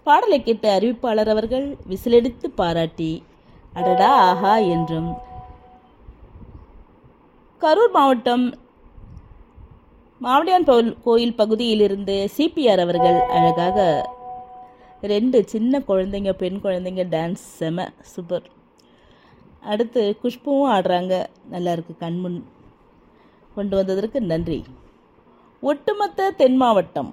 பாடலை கேட்ட அறிவிப்பாளர் அவர்கள் விசிலெடுத்து பாராட்டி அடடா ஆஹா என்றும் கரூர் மாவட்டம் மாவடியான் பவுல்- கோயில் பகுதியிலிருந்து சிபிஆர் அவர்கள் அழகாக ரெண்டு சின்ன குழந்தைங்க பெண் குழந்தைங்க டான்ஸ் செம சூப்பர் அடுத்து குஷ்புவும் ஆடுறாங்க நல்லா இருக்கு கண்முன் கொண்டு வந்ததற்கு நன்றி ஒட்டுமொத்த தென் மாவட்டம்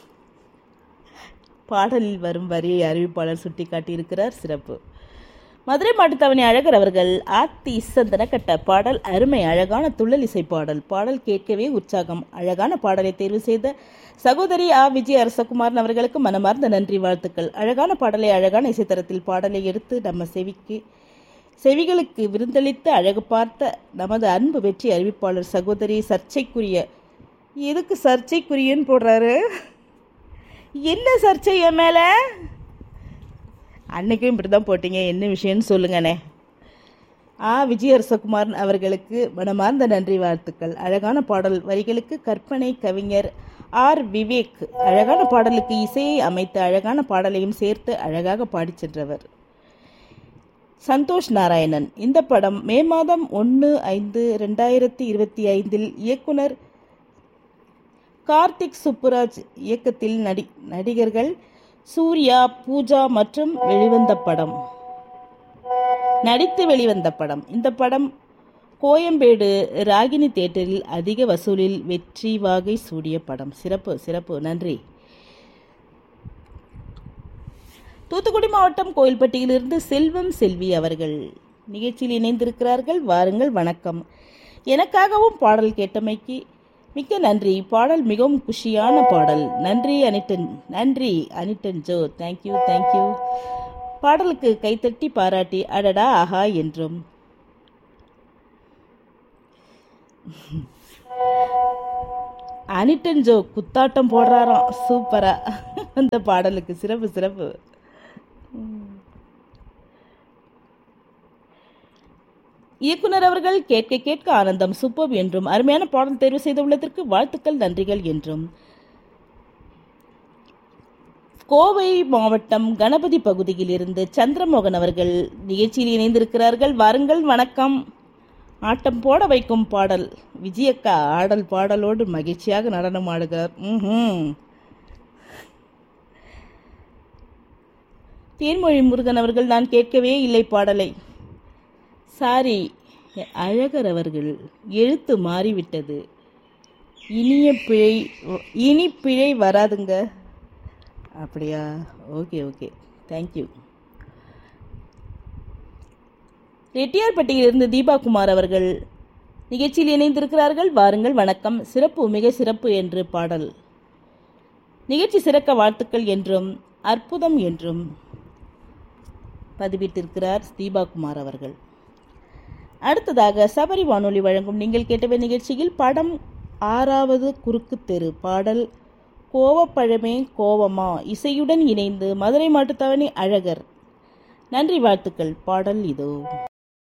பாடலில் வரும் வரியை அறிவிப்பாளர் சுட்டிக்காட்டியிருக்கிறார் சிறப்பு மதுரை மாட்டுத்தாவணி அழகர் அவர்கள் ஆத்தி சந்தன கட்ட பாடல் அருமை அழகான துள்ளல் இசை பாடல் பாடல் கேட்கவே உற்சாகம் அழகான பாடலை தேர்வு செய்த சகோதரி ஆ விஜய் அரசகுமாரன் அவர்களுக்கு மனமார்ந்த நன்றி வாழ்த்துக்கள் அழகான பாடலை அழகான இசைத்தரத்தில் பாடலை எடுத்து நம்ம செவிக்கு செவிகளுக்கு விருந்தளித்து அழகு பார்த்த நமது அன்பு வெற்றி அறிவிப்பாளர் சகோதரி சர்ச்சைக்குரிய எதுக்கு சர்ச்சைக்குரியன்னு போடுறாரு என்ன சர்ச்சை என் மேலே அன்னைக்கும் இப்படி தான் போட்டீங்க என்ன விஷயம்னு சொல்லுங்கண்ணே ஆ விஜயரசகுமார் அவர்களுக்கு மனமார்ந்த நன்றி வாழ்த்துக்கள் அழகான பாடல் வரிகளுக்கு கற்பனை கவிஞர் ஆர் விவேக் அழகான பாடலுக்கு இசையை அமைத்து அழகான பாடலையும் சேர்த்து அழகாக பாடிச் சென்றவர் சந்தோஷ் நாராயணன் இந்த படம் மே மாதம் ஒன்று ஐந்து ரெண்டாயிரத்தி இருபத்தி ஐந்தில் இயக்குனர் கார்த்திக் சுப்புராஜ் இயக்கத்தில் நடி நடிகர்கள் சூர்யா பூஜா மற்றும் வெளிவந்த படம் நடித்து வெளிவந்த படம் இந்த படம் கோயம்பேடு ராகினி தியேட்டரில் அதிக வசூலில் வெற்றி வாகை சூடிய படம் சிறப்பு சிறப்பு நன்றி தூத்துக்குடி மாவட்டம் கோயில்பட்டியிலிருந்து செல்வம் செல்வி அவர்கள் நிகழ்ச்சியில் இணைந்திருக்கிறார்கள் வாருங்கள் வணக்கம் எனக்காகவும் பாடல் கேட்டமைக்கு மிக்க நன்றி பாடல் மிகவும் குஷியான பாடல் நன்றி அனிட்டன் நன்றி அனிட்டன் ஜோ தேங்க்யூ தேங்க்யூ பாடலுக்கு கைத்தட்டி பாராட்டி அடடா ஆஹா என்றும் அனிட்டன் ஜோ குத்தாட்டம் போடுறாராம் சூப்பரா அந்த பாடலுக்கு சிறப்பு சிறப்பு இயக்குனர் அவர்கள் கேட்க கேட்க ஆனந்தம் சூப்பர் என்றும் அருமையான பாடல் தேர்வு செய்துள்ளதற்கு வாழ்த்துக்கள் நன்றிகள் என்றும் கோவை மாவட்டம் கணபதி பகுதியில் இருந்து சந்திரமோகன் அவர்கள் நிகழ்ச்சியில் இணைந்திருக்கிறார்கள் வாருங்கள் வணக்கம் ஆட்டம் போட வைக்கும் பாடல் விஜயக்கா ஆடல் பாடலோடு மகிழ்ச்சியாக நடனம் ஆடுகிறார் ம்ஹும். தேன்மொழி முருகன் அவர்கள் நான் கேட்கவே இல்லை பாடலை சாரி அழகர் அவர்கள் எழுத்து மாறிவிட்டது இனிய பிழை இனி பிழை வராதுங்க அப்படியா ஓகே ஓகே தேங்க்யூ ரெட்டியார்பட்டியிலிருந்து தீபா குமார் அவர்கள் நிகழ்ச்சியில் இணைந்திருக்கிறார்கள் வாருங்கள் வணக்கம் சிறப்பு மிக சிறப்பு என்று பாடல் நிகழ்ச்சி சிறக்க வாழ்த்துக்கள் என்றும் அற்புதம் என்றும் பதிவிட்டிருக்கிறார் தீபா குமார் அவர்கள் அடுத்ததாக சபரி வானொலி வழங்கும் நீங்கள் கேட்டவை நிகழ்ச்சியில் படம் ஆறாவது குறுக்கு தெரு பாடல் கோவப்பழமே கோவமா இசையுடன் இணைந்து மதுரை மாட்டுத்தாவணி அழகர் நன்றி வாழ்த்துக்கள் பாடல் இதோ